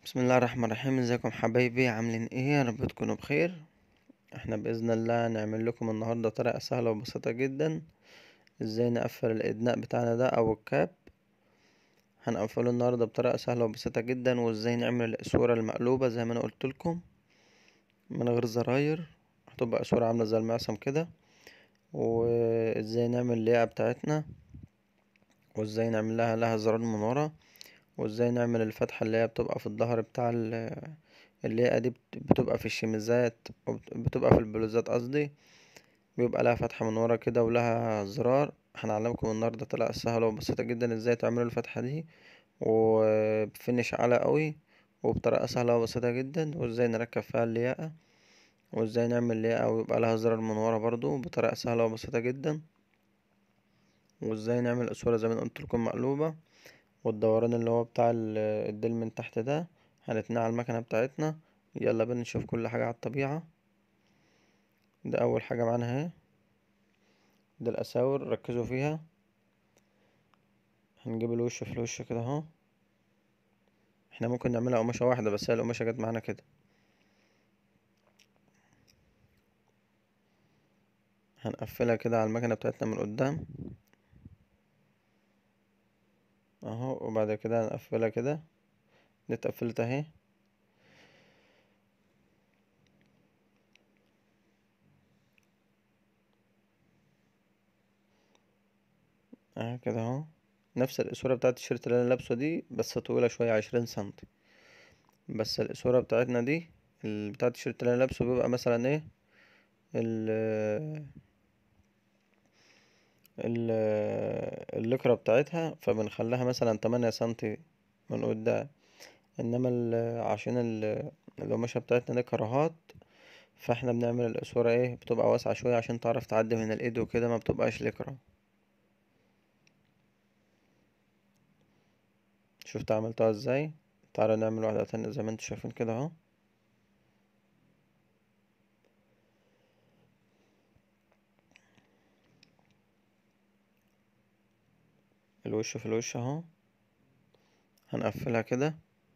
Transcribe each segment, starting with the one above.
بسم الله الرحمن الرحيم ازيكم حبايبي عاملين ايه يا رب تكونوا بخير احنا باذن الله هنعمل لكم النهارده طريقه سهله وبسيطه جدا ازاي نقفل الادناء بتاعنا ده او الكاب هنقفله النهارده بطريقه سهله وبسيطه جدا وازاي نعمل الاسوره المقلوبه زي ما انا قلت لكم من غير زراير هتبقى اسوره عامله زي المعصم كده وازاي نعمل اللياقه بتاعتنا وازاي نعمل لها لها زرار من ورا وازاي نعمل الفتحة اللي هي بتبقى في الظهر بتاع اللياقة دي بتبقى في الشميزات بتبقى في البلوزات قصدي بيبقى لها فتحة من ورا كده ولها زرار هنعلمكم النهاردة طريقة سهلة وبسيطة جدا ازاي تعملوا الفتحة دي وبفينش عالي اوي وبطريقة سهلة وبسيطة جدا وازاي نركب فيها اللياقة وازاي نعمل لياقة ويبقى لها زرار من ورا برضو بطريقة سهلة وبسيطة جدا وازاي نعمل اسورة زي ما قلت لكم مقلوبة والدوران اللي هو بتاع الديل من تحت ده هنتنيه على المكنة بتاعتنا يلا بينا نشوف كل حاجة على الطبيعة ده اول حاجة معانا اهي ده الاساور ركزوا فيها هنجيب الوش في الوش كده اهو احنا ممكن نعملها قماشة واحدة بس هي القماشة جت معانا كده هنقفلها كده على المكنة بتاعتنا من قدام اهو وبعد كده هنقفلها كده دي اتقفلت اهي اهي كده اهو نفس الاسورة بتاعت التيشيرت اللي انا لابسه دي بس طويلة شوية عشرين سنتي بس الاسورة بتاعتنا دي بتاعت التيشيرت اللي انا لابسه بيبقى مثلا ايه ال اللكرة بتاعتها فبنخليها مثلا تمانية سنتي من قدام انما عشان القماشة بتاعتنا دي كراهات فاحنا بنعمل الاسورة ايه بتبقى واسعة شوية عشان تعرف تعدي من الايد وكده ما بتبقاش لكرة شفت عملتها ازاي تعالى نعمل واحدة تانية زي ما انتوا شايفين كده اهو الوش في الوش اهو هنقفلها كده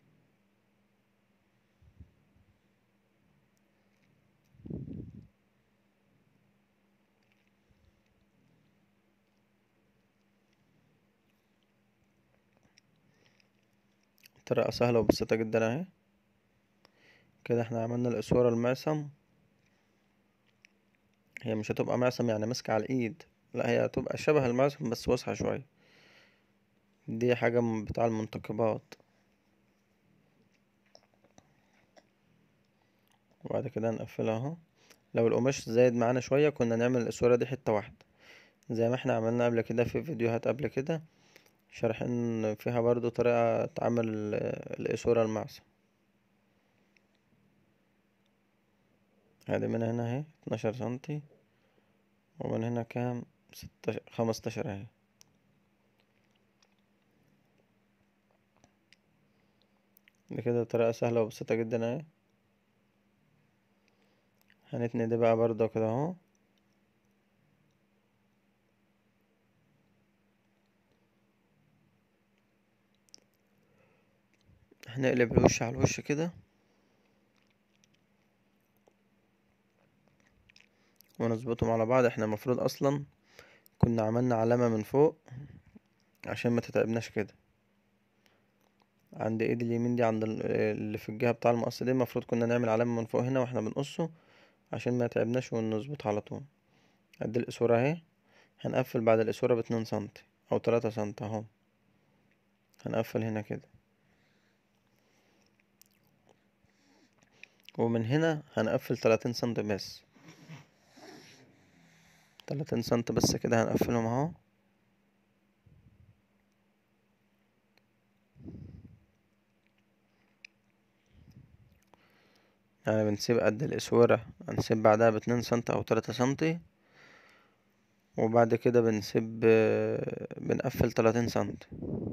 طريقة سهلة وبسيطة جدا اهي كده احنا عملنا الاسورة المعصم هي مش هتبقى معصم يعني ماسكة على الايد لا هي هتبقى شبه المعصم بس واسعة شوية دي حاجة من بتاع المنتقبات وبعد كده نقفلها اهو لو القماش زايد معانا شوية كنا نعمل الاسورة دي حتة واحدة زي ما احنا عملنا قبل كده في فيديوهات قبل كده شارحين فيها برضو طريقة عمل الاسورة المعصم ادي من هنا اهي اتناشر سنتي ومن هنا كام ستاشر خمستاشر اهي دي كده طريقة سهلة وبسيطة جدا اهي هنتني دي بقى برضه كده اهو هنقلب الوش على الوش كده ونظبطهم على بعض احنا المفروض اصلا كنا عملنا علامة من فوق عشان ما تتعبناش كده عند ايد اليمين دي عند اللي في الجهة بتاع المقص دي المفروض كنا نعمل علامة من فوق هنا واحنا بنقصه عشان ما يتعبناش ونظبط على طول ادي الاسورة اهي هنقفل بعد الاسورة باتنين سنتي او تلاتة سنتي اهو هنقفل هنا كده ومن هنا هنقفل تلاتين سنتي بس تلاتين سنتي بس كده هنقفلهم اهو يعني بنسيب قد الاسورة هنسيب بعدها باتنين سنتي او تلاتة سنتي وبعد كده بنسيب بنقفل تلاتين سنتي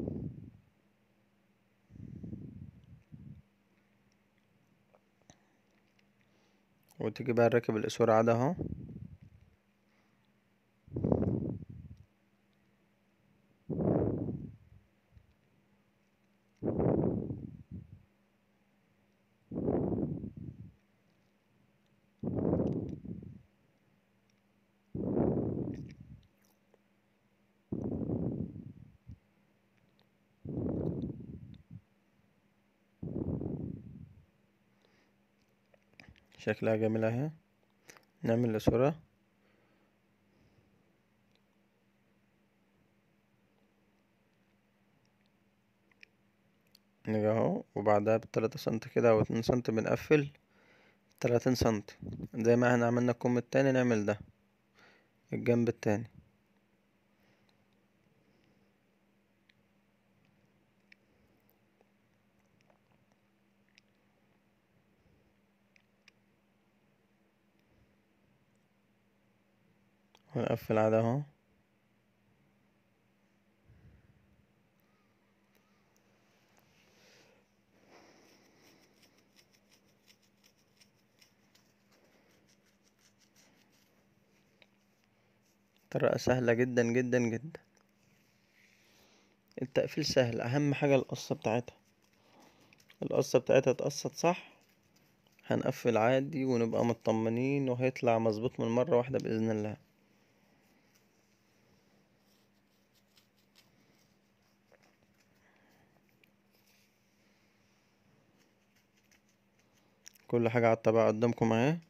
وتيجي بقى نركب الاسورة عادي اهو شكلها جميل اهي نعمل الصورة نيجي اهو وبعدها بتلاتة سنتي كده او اتنين سنتي بنقفل تلاتين سنتي زي ما احنا عملنا الكم التاني نعمل ده الجنب التاني ونقفل عادي اهو طريقة سهلة جدا جدا جدا التقفيل سهل اهم حاجة القصة بتاعتها القصة بتاعتها اتقصت صح هنقفل عادي ونبقى مطمنين وهيطلع مظبوط من مرة واحدة بإذن الله كل حاجة على الطبق قدامكم اهي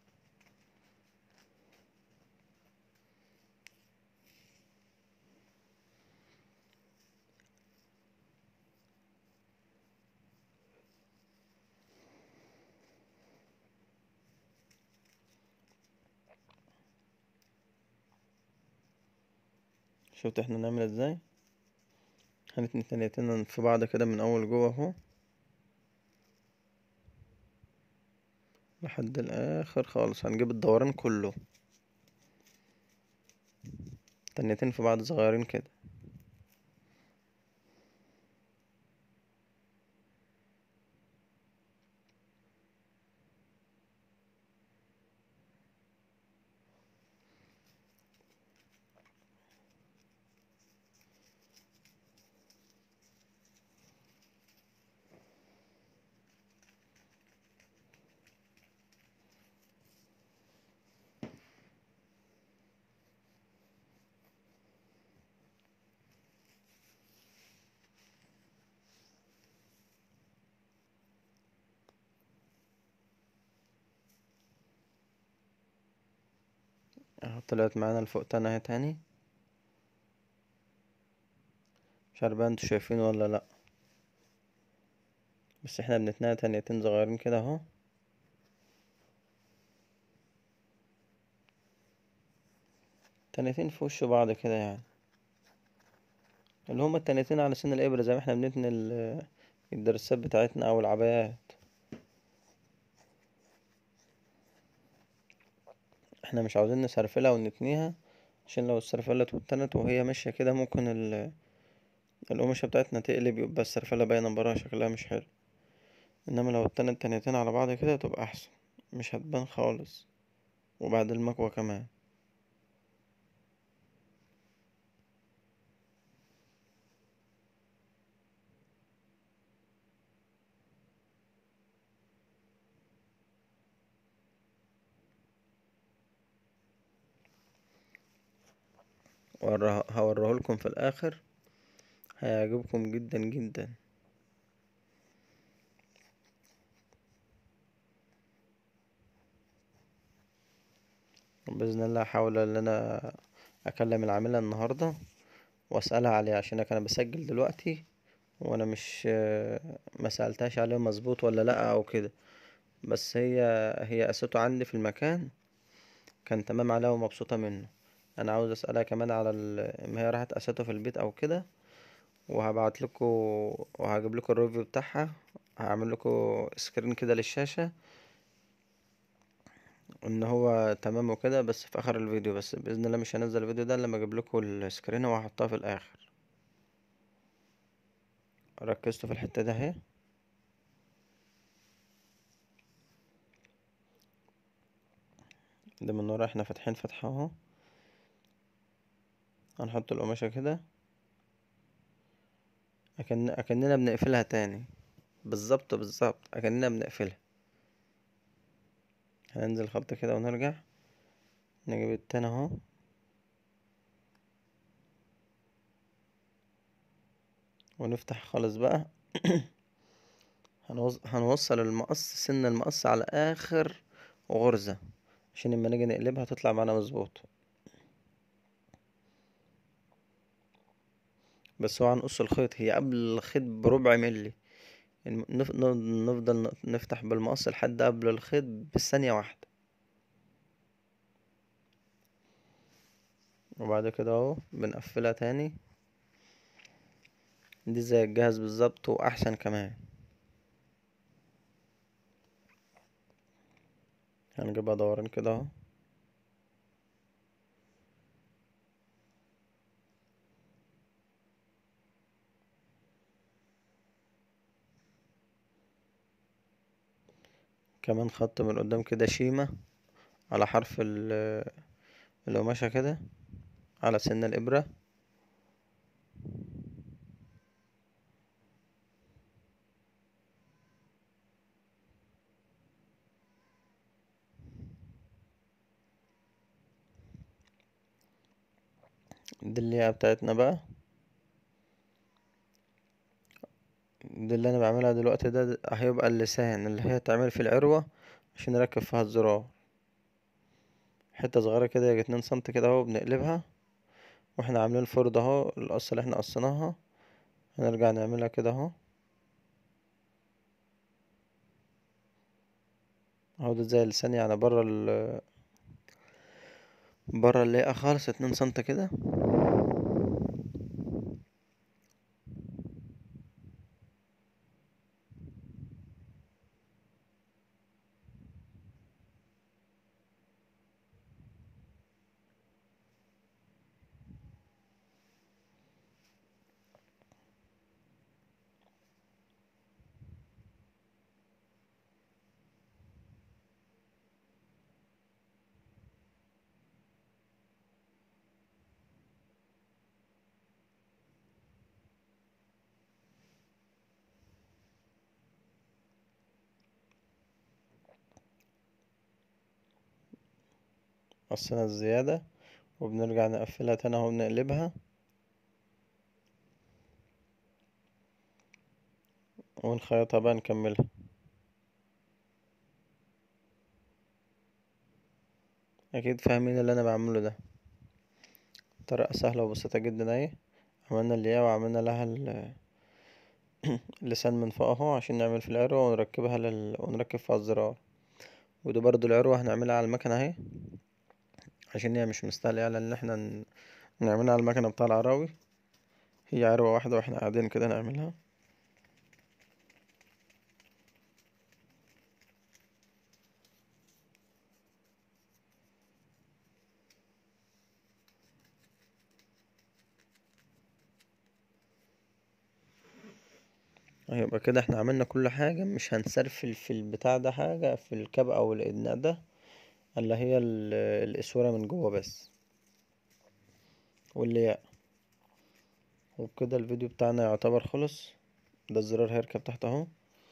شفت احنا نعمل ازاي هنتني تانيتين في بعض كده من اول جوه اهو لحد الاخر خالص هنجيب الدوران كله تنيتين في بعض صغيرين كده اهو طلعت معانا لفوق تاني اهي تاني مش عارف بقى انتوا شايفينه ولا لا بس احنا بنتنيها تانيتين صغيرين كده اهو تانيتين في وش بعض كده يعني اللي هما التانيتين على سن الابرة زي ما احنا بنتني ال- الدرسات بتاعتنا او العبايات احنا مش عاوزين نسرفلها ونتنيها عشان لو اتسرفلت واتنت وهي ماشية كده ممكن ال القماشة بتاعتنا تقلب يبقى السرفلة باينة برا شكلها مش حلو انما لو اتنت تانيتين على بعض كده تبقى احسن مش هتبان خالص وبعد المكوى كمان هوريهولكم في الاخر هيعجبكم جدا جدا باذن الله هحاول ان انا اكلم العاملة النهاردة واسألها عليه عشان انا بسجل دلوقتي وانا مش مسألتهاش عليه مظبوط ولا لا او كده بس هي هي قاسته عندي في المكان كان تمام عليها ومبسوطة منه انا عاوز اسألها كمان على ال ما هي راحت قاسته في البيت او كده وهبعتلكوا وهجيبلكوا الريفيو بتاعها هعملكوا سكرين كده للشاشة ان هو تمام وكده بس في اخر الفيديو بس باذن الله مش هنزل الفيديو ده الا لما اجيبلكوا السكرين وهحطها في الاخر ركزتوا في الحتة دي اهي ده من ورا احنا فاتحين فتحة اهو هنحط القماشة كده أكن أكننا بنقفلها تاني بالظبط بالظبط أكننا بنقفلها هننزل خط كده ونرجع نجيب التاني اهو ونفتح خالص بقى هنوصل المقص سن المقص على اخر غرزة عشان لما نيجي نقلبها تطلع معانا مظبوط بس هو هنقص الخيط هي قبل الخيط بربع ملي نفضل نفتح بالمقص لحد قبل الخيط بالثانية واحدة وبعد كده اهو بنقفلها تاني دي زي الجهاز بالظبط واحسن كمان هنجيبها دوران كده اهو كمان خط من قدام كده شيمة على حرف القماشة كده على سن الإبرة دي اللي بتاعتنا بقى دي اللي انا بعملها دلوقتي ده هيبقى اللسان اللي هي تعمل في العروة عشان نركب فيها الزرار حتة صغيرة كده يجي اتنين سنتي كده اهو بنقلبها واحنا عاملين الفرد اهو القصة اللي احنا قصيناها هنرجع نعملها كده اهو اهو ده زي اللسان يعني برا ال برا اللياقة خالص اتنين سنتي كده قصينا الزيادة وبنرجع نقفلها تاني اهو بنقلبها ونخيطها بقى نكملها اكيد فاهمين اللي انا بعمله ده طريقة سهلة وبسيطة جدا اهي عملنا الياقة وعملنا لها اللسان من فوق اهو عشان نعمل في العروة ونركبها لل... ونركب فيها الزرار ودي برضو العروة هنعملها على المكنة اهي عشان هي مش مستاهلة يعني ان احنا نعملها على المكنة بتاع العراوي هي عروة واحدة واحنا قاعدين كده نعملها هيبقى كده احنا عملنا كل حاجة مش هنسرفل في البتاع ده حاجة في الكاب او الإدناء ده الا هي الاسورة من جوه بس واللياقة وبكده الفيديو بتاعنا يعتبر خلص ده الزرار هيركب تحت اهو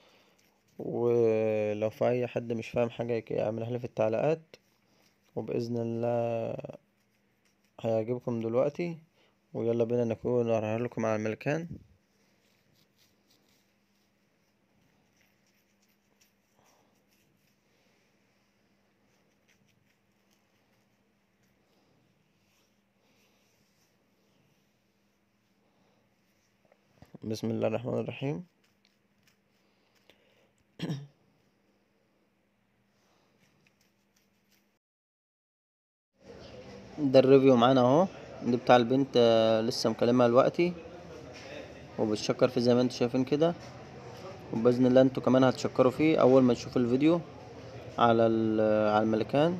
ولو في اي حد مش فاهم حاجة يعملها لي في التعليقات وبإذن الله هيعجبكم دلوقتي ويلا بينا نكون نوريها لكم على الملكان بسم الله الرحمن الرحيم ده الريفيو معانا اهو دي بتاع البنت لسه مكلمها دلوقتي وبتشكر فيه زي ما انتم شايفين كده وباذن الله انتوا كمان هتشكروا فيه اول ما تشوفوا الفيديو على على الملكان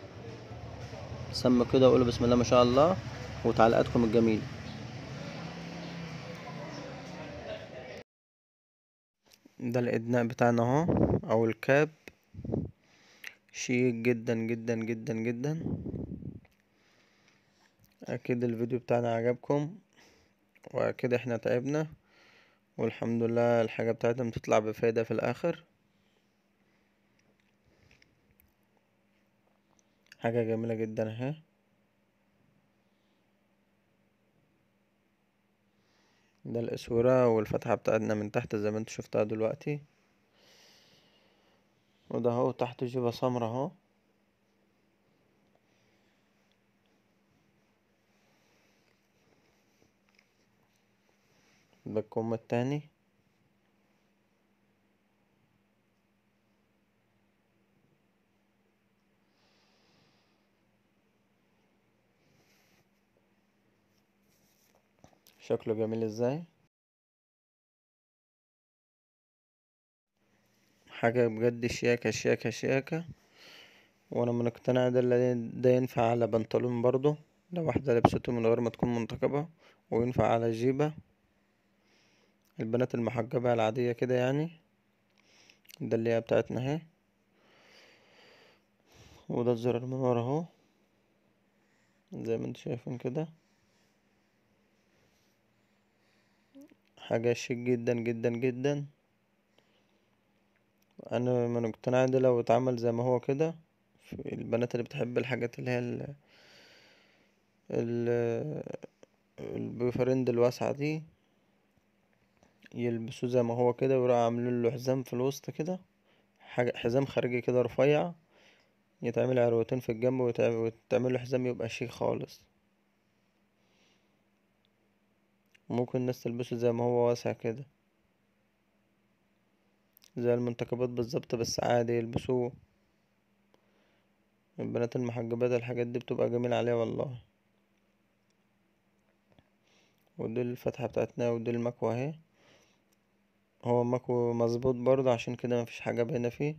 سموا كده وقولوا بسم الله ما شاء الله وتعليقاتكم الجميله ده الإدناء بتاعنا اهو أو الكاب شيك جدا جدا جدا جدا أكيد الفيديو بتاعنا عجبكم وأكيد احنا تعبنا والحمد لله الحاجة بتاعتنا بتطلع بفايدة في الآخر حاجة جميلة جدا اهي ده الاسورة والفتحة بتاعتنا من تحت زي ما انتوا شفتها دلوقتي وده اهو تحت جيبة سمرا اهو ده الكم التاني شكله جميل ازاي حاجة بجد شياكة شياكة شياكة وانا مقتنع ده اللي ده ينفع على بنطلون برضه لو واحدة لبسته من غير ما تكون منتقبة وينفع على جيبة البنات المحجبة العادية كده يعني ده اللي هي بتاعتنا اهي وده الزرار من ورا اهو زي ما انتوا شايفين كده حاجة شيك جدا جدا جدا انا من مقتنع ده لو اتعمل زي ما هو كده في البنات اللي بتحب الحاجات اللي هي ال ال البويفريند الواسعة دي يلبسوه زي ما هو كده ويروحوا عاملين له حزام في الوسط كده حاجة حزام خارجي كده رفيع يتعمل عروتين في الجنب ويتعمل له حزام يبقى شيك خالص ممكن الناس تلبسه زي ما هو واسع كده زي المنتقبات بالظبط بس عادي يلبسوه البنات المحجبات الحاجات دي بتبقى جميلة عليها والله ودي الفتحة بتاعتنا ودي المكوى اهي هو مكوى مظبوط برضه عشان كده مفيش حاجة باينة فيه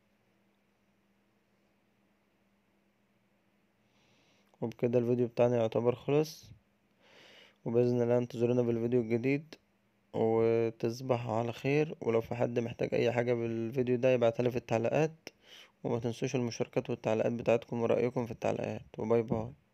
وبكده الفيديو بتاعنا يعتبر خلص وبإذن الله انتظرونا بالفيديو الجديد وتصبحوا على خير ولو في حد محتاج اي حاجة بالفيديو ده يبعتها في التعليقات وما تنسوش المشاركات والتعليقات بتاعتكم ورأيكم في التعليقات وباي باي